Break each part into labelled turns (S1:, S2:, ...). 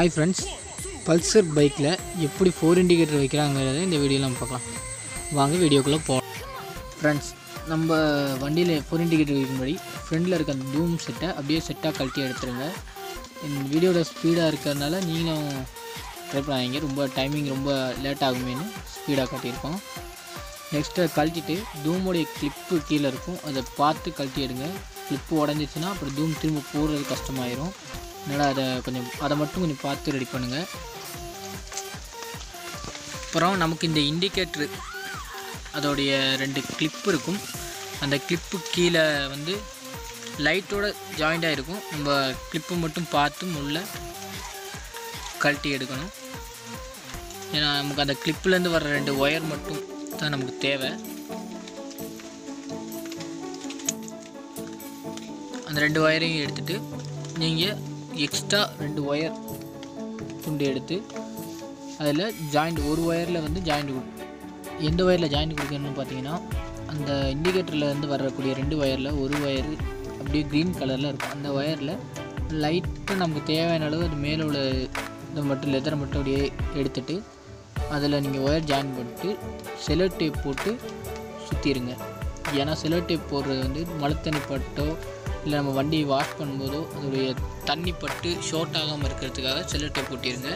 S1: hi friends Pulsar பைக்கில் எப்படி four indicator வைக்கிறாங்கிறத இந்த வீடியோவில் நம்ம பார்க்கலாம் வாங்க வீடியோக்குள்ளே போகலாம் ஃப்ரெண்ட்ஸ் நம்ம வண்டியில் ஃபோர் இண்டிகேட்டர் வைக்கும்படி ஃப்ரண்டில் இருக்க அந்த தூம் செட்டை அப்படியே செட்டாக கழட்டி எடுத்துருங்க இந்த வீடியோட ஸ்பீடாக இருக்கிறதுனால நீங்களும் ட்ரை பண்ணாதீங்க ரொம்ப டைமிங் ரொம்ப லேட் ஆகுமேனு ஸ்பீடாக காட்டியிருக்கோம் நெக்ஸ்ட்டு கழட்டிட்டு தூமோடைய கிளிப்பு கீழே இருக்கும் அதை பார்த்து கழட்டி எடுங்க கிளிப்பு உடஞ்சிச்சுன்னா அப்புறம் தூம் திரும்ப போடுறது கஷ்டமாயிரும் அதனால் அதை கொஞ்சம் அதை மட்டும் கொஞ்சம் பார்த்து ரெடி பண்ணுங்கள் அப்புறம் நமக்கு இந்த இண்டிகேட்ரு அதோடைய ரெண்டு கிளிப் இருக்கும் அந்த கிளிப்பு கீழே வந்து லைட்டோட ஜாயிண்டாக இருக்கும் நம்ம கிளிப்பு மட்டும் பார்த்து உள்ள கழட்டி எடுக்கணும் ஏன்னா நமக்கு அந்த கிளிப்புலேருந்து வர ரெண்டு ஒயர் மட்டும் தான் நமக்கு தேவை அந்த ரெண்டு ஒயரையும் எடுத்துகிட்டு நீங்கள் எக்ஸ்ட்ரா ரெண்டு ஒயர் துண்டு எடுத்து அதில் ஜாயிண்ட் ஒரு ஒயரில் வந்து ஜாயிண்ட் கொடு எந்த ஒயரில் ஜாயிண்ட் கொடுக்கணும்னு பார்த்தீங்கன்னா அந்த இண்டிகேட்டரில் இருந்து வரக்கூடிய ரெண்டு ஒயரில் ஒரு ஒயர் அப்படியே க்ரீன் கலரில் இருக்கும் அந்த ஒயரில் லைட்டாக நமக்கு தேவையான அளவு அது மேலே உள்ள இதை மட்டும் லெதரை மட்டும் அப்படியே எடுத்துட்டு அதில் நீங்கள் ஒயர் ஜாயின் பண்ணிட்டு செலோ டேப் போட்டு சுற்றிடுங்க ஏன்னா செலோ டேப் போடுறது வந்து மழை தண்ணி பட்டோ இல்லை நம்ம வண்டி வாஷ் பண்ணும்போதோ அதோடைய தண்ணி பட்டு ஷார்ட் ஆகாமல் இருக்கிறதுக்காக செலோ டேப் போட்டிருங்க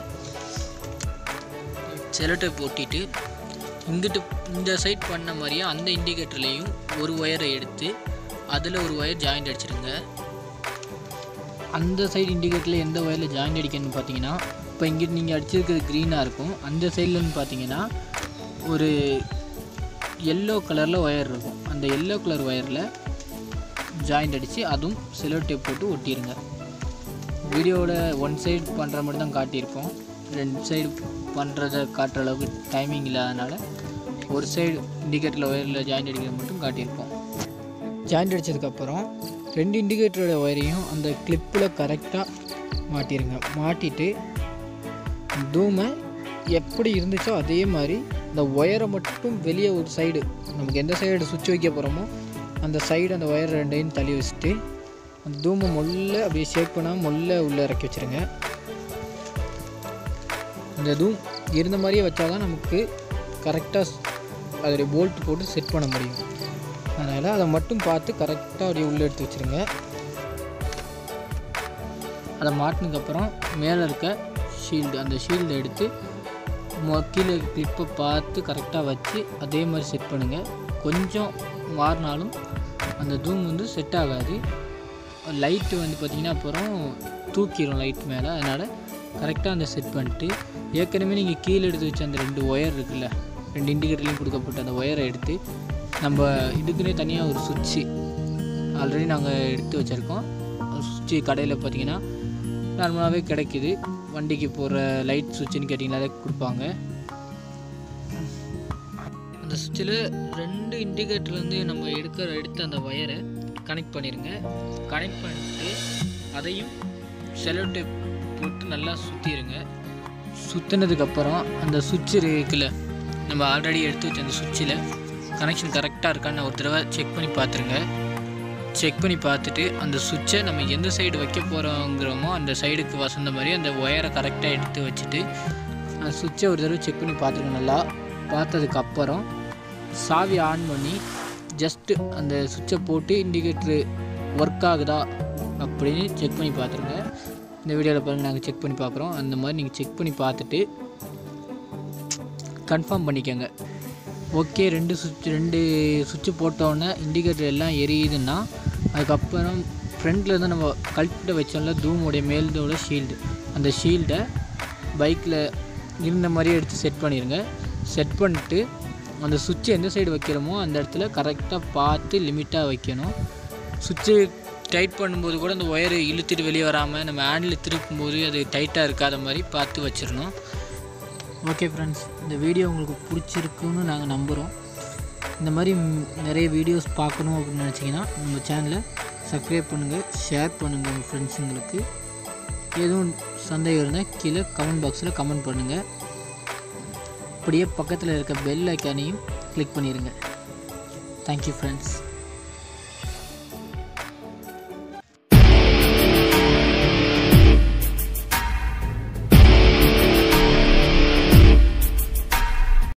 S1: செலோ டேப் போட்டிட்டு இங்கிட்டு இந்த சைட் பண்ண மாதிரியே அந்த இண்டிகேட்டர்லேயும் ஒரு ஒயரை எடுத்து அதில் ஒரு ஒயர் ஜாயிண்ட் அடிச்சிடுங்க அந்த சைடு இண்டிகேட்டரில் எந்த ஒயரில் ஜாயிண்ட் அடிக்கணும்னு பார்த்தீங்கன்னா இப்போ இங்கிட்டு நீங்கள் அடிச்சிருக்கிறது க்ரீனாக இருக்கும் அந்த சைட்லன்னு பார்த்தீங்கன்னா ஒரு எல்லோ கலரில் ஒயர் இருக்கும் அந்த எல்லோ கலர் ஒயரில் ஜாயிண்ட் அடித்து அதுவும் செலோ டேப் போட்டு ஒட்டிடுங்க வீடியோவோட ஒன் சைடு பண்ணுற மட்டும் தான் காட்டியிருப்போம் ரெண்டு சைடு பண்ணுறத காட்டுற அளவுக்கு டைமிங் இல்லாதனால ஒரு சைடு இண்டிகேட்டரில் ஒயரில் ஜாயிண்ட் அடிக்கிறது மட்டும் காட்டியிருப்போம் ஜாயிண்ட் அடித்ததுக்கப்புறம் ரெண்டு இண்டிகேட்டரோட ஒயரையும் அந்த கிளிப்பில் கரெக்டாக மாட்டிடுங்க மாட்டிட்டு தூமை எப்படி இருந்துச்சோ அதே மாதிரி இந்த ஒயரை மட்டும் வெளியே ஒரு சைடு நமக்கு எந்த சைடு சுவிட்ச் வைக்க போகிறோமோ அந்த சைடு அந்த ஒயர் ரெண்டையும் தள்ளி வச்சுட்டு அந்த தூமை மொல்ல அப்படியே ஷேக் பண்ணாமல் மொல்ல உள்ளே இறக்கி வச்சுருங்க இந்த தூம் இருந்த மாதிரியே வச்சா தான் நமக்கு கரெக்டாக அதோடைய போல்ட் போட்டு செட் பண்ண முடியும் அதனால் அதை மட்டும் பார்த்து கரெக்டாக அப்படியே உள்ளே எடுத்து வச்சுருங்க அதை மாட்டினதுக்கப்புறம் மேலே இருக்க ஷீல்டு அந்த ஷீல்டை எடுத்து மொ கீழே கிளிப்பை பார்த்து கரெக்டாக வச்சு அதே மாதிரி செட் பண்ணுங்கள் கொஞ்சம் மாறினாலும் அந்த தூம் வந்து செட் ஆகாது லைட்டு வந்து பார்த்திங்கன்னா அப்புறம் தூக்கிடும் லைட் மேலே அதனால் கரெக்டாக அந்த செட் பண்ணிட்டு ஏற்கனவே நீங்கள் கீழே எடுத்து வச்ச அந்த ரெண்டு ஒயர் இருக்குல்ல ரெண்டு இண்டிகேட்டர்லையும் கொடுக்கப்பட்ட அந்த ஒயரை எடுத்து நம்ம இதுக்குன்னே தனியாக ஒரு சுவிட்சு ஆல்ரெடி நாங்கள் எடுத்து வச்சுருக்கோம் சுவிட்சு கடையில் பார்த்தீங்கன்னா நார்மலாகவே கிடைக்கிது வண்டிக்கு போகிற லைட் சுவிட்சுன்னு கேட்டிங்கனாலே கொடுப்பாங்க அந்த சுவிட்சில் ரெண்டு இண்டிகேட்டர்லேருந்து நம்ம எடுக்கிற எடுத்த அந்த ஒயரை கனெக்ட் பண்ணிடுங்க கனெக்ட் பண்ணிட்டு அதையும் செலோ டேப் போட்டு நல்லா சுற்றிடுங்க சுற்றினதுக்கப்புறம் அந்த சுவிட்சு இருக்குல்ல நம்ம ஆல்ரெடி எடுத்து வச்ச அந்த சுவிட்சில் கனெக்ஷன் கரெக்டாக இருக்கான்னு ஒரு தடவை செக் பண்ணி பார்த்துருங்க செக் பண்ணி பார்த்துட்டு அந்த சுவிட்சை நம்ம எந்த சைடு வைக்க போகிறோங்கிறோமோ அந்த சைடுக்கு வசந்த மாதிரி அந்த ஒயரை கரெக்டாக எடுத்து வச்சுட்டு அந்த சுவிட்சை ஒரு தடவை செக் பண்ணி பார்த்துருங்க நல்லா பார்த்ததுக்கப்புறம் சாவி ஆன் பண்ணி ஜஸ்ட்டு அந்த சுவிட்சை போட்டு இண்டிகேட்ரு ஒர்க் ஆகுதா அப்படின்னு செக் பண்ணி பார்த்துருங்க இந்த வீடியோவில் பாருங்கள் நாங்கள் செக் பண்ணி பார்க்குறோம் அந்த மாதிரி நீங்கள் செக் பண்ணி பார்த்துட்டு கன்ஃபார்ம் பண்ணிக்கோங்க ஓகே ரெண்டு சுவிட்ச் ரெண்டு சுவிட்சு போட்டோன்னே இண்டிகேட்டர் எல்லாம் எரியுதுன்னா அதுக்கப்புறம் ஃப்ரண்ட்டில் இருந்து நம்ம கழட்ட வச்சோம்ல தூமோடைய மேல்தோட ஷீல்டு அந்த ஷீல்டை பைக்கில் இருந்த மாதிரியே எடுத்து செட் பண்ணிடுங்க செட் பண்ணிட்டு அந்த சுவிட்சை எந்த சைடு வைக்கிறோமோ அந்த இடத்துல கரெக்டாக பார்த்து லிமிட்டாக வைக்கணும் சுவிட்சு டைட் பண்ணும்போது கூட அந்த ஒயரை இழுத்துட்டு வெளியே வராமல் நம்ம ஹேண்டில் திருப்பும்போது அது டைட்டாக இருக்காத மாதிரி பார்த்து வச்சிடணும் ஓகே ஃப்ரெண்ட்ஸ் இந்த வீடியோ உங்களுக்கு பிடிச்சிருக்குன்னு நாங்கள் நம்புகிறோம் இந்த மாதிரி ம், நிறைய வீடியோஸ் பார்க்கணும் அப்படின்னு நினச்சிங்கன்னா நம்ம சேனலை சப்ஸ்கிரைப் பண்ணுங்கள் ஷேர் பண்ணுங்கள் உங்கள் ஃப்ரெண்ட்ஸுங்களுக்கு எதுவும் சந்தேகம் இருந்தால் கீழே கமெண்ட் பாக்ஸில் கமெண்ட் பண்ணுங்கள் அப்படியே பக்கத்தில் இருக்க பெல் ஐக்கானையும் கிளிக் பண்ணிடுங்க தேங்க்யூ ஃப்ரெண்ட்ஸ்